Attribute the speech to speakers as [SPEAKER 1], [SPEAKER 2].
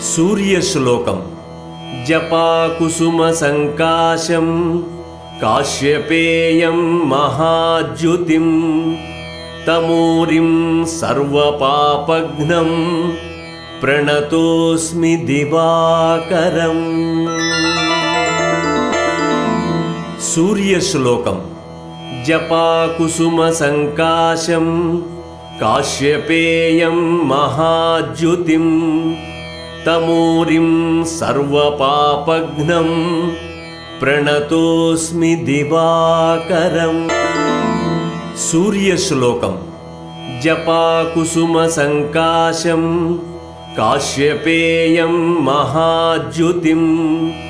[SPEAKER 1] సూర్యశ్లోకం జపాకుసుమసంకాశం కాశ్యపేయం మహాద్యుతిం తమూరిం సర్వపాపఘ్నం ప్రణతోస్మి దివాకరం సూర్యశ్లోకం జపాకుసుమసంకాశం కాశ్యపేయం మహాద్యుతిం తమూరిం సర్వపాపఘ్నం ప్రణతోస్మి దివాకరం సూర్యశ్లోకం జపాకుసుమసంకాశం కాశ్యపేయం మహాద్యుతిం